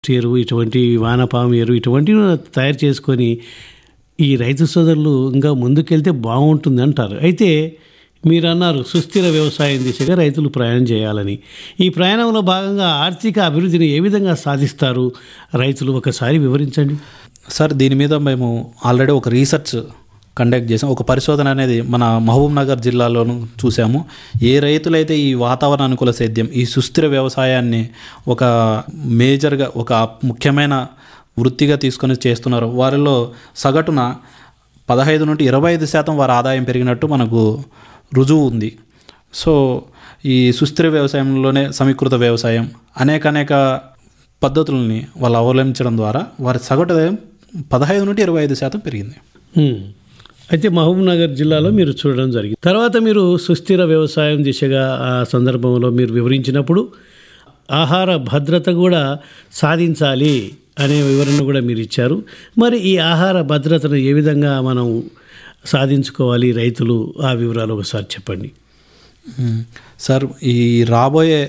ఎరువు ఇటువంటి వానపాము ఎరువు ఇటువంటివి తయారు చేసుకొని ఈ రైతు సోదరులు ఇంకా ముందుకెళ్తే బాగుంటుంది అంటారు అయితే మీరు అన్నారు సుస్థిర వ్యవసాయం దిశగా రైతులు ప్రయాణం చేయాలని ఈ ప్రయాణంలో భాగంగా ఆర్థిక అభివృద్ధిని ఏ విధంగా సాధిస్తారు రైతులు ఒకసారి వివరించండి సార్ దీని మీద మేము ఆల్రెడీ ఒక రీసెర్చ్ కండక్ట్ చేసాం ఒక పరిశోధన అనేది మన మహబూబ్ నగర్ జిల్లాలోను చూసాము ఏ రైతులైతే ఈ వాతావరణ అనుకూల సేద్యం ఈ సుస్థిర వ్యవసాయాన్ని ఒక మేజర్గా ఒక ముఖ్యమైన వృత్తిగా తీసుకొని చేస్తున్నారు వారిలో సగటున పదహైదు నుండి ఇరవై ఐదు శాతం వారి ఆదాయం పెరిగినట్టు మనకు రుజువు ఉంది సో ఈ సుస్థిర వ్యవసాయంలోనే సమీకృత వ్యవసాయం అనేక అనేక పద్ధతులని వాళ్ళు అవలంబించడం ద్వారా వారి సగటు ఆదాయం పదహైదు నుండి ఇరవై ఐదు శాతం పెరిగింది హ్మ్. అయితే మహబూబ్ నగర్ జిల్లాలో మీరు చూడడం జరిగింది తర్వాత మీరు సుస్థిర వ్యవసాయం దిశగా ఆ సందర్భంలో మీరు వివరించినప్పుడు ఆహార భద్రత కూడా సాధించాలి అనే వివరణ కూడా మీరు ఇచ్చారు మరి ఈ ఆహార భద్రతను ఏ విధంగా మనం సాధించుకోవాలి రైతులు ఆ వివరాలు ఒకసారి చెప్పండి మ్మ్. సార్ ఈ రాబోయే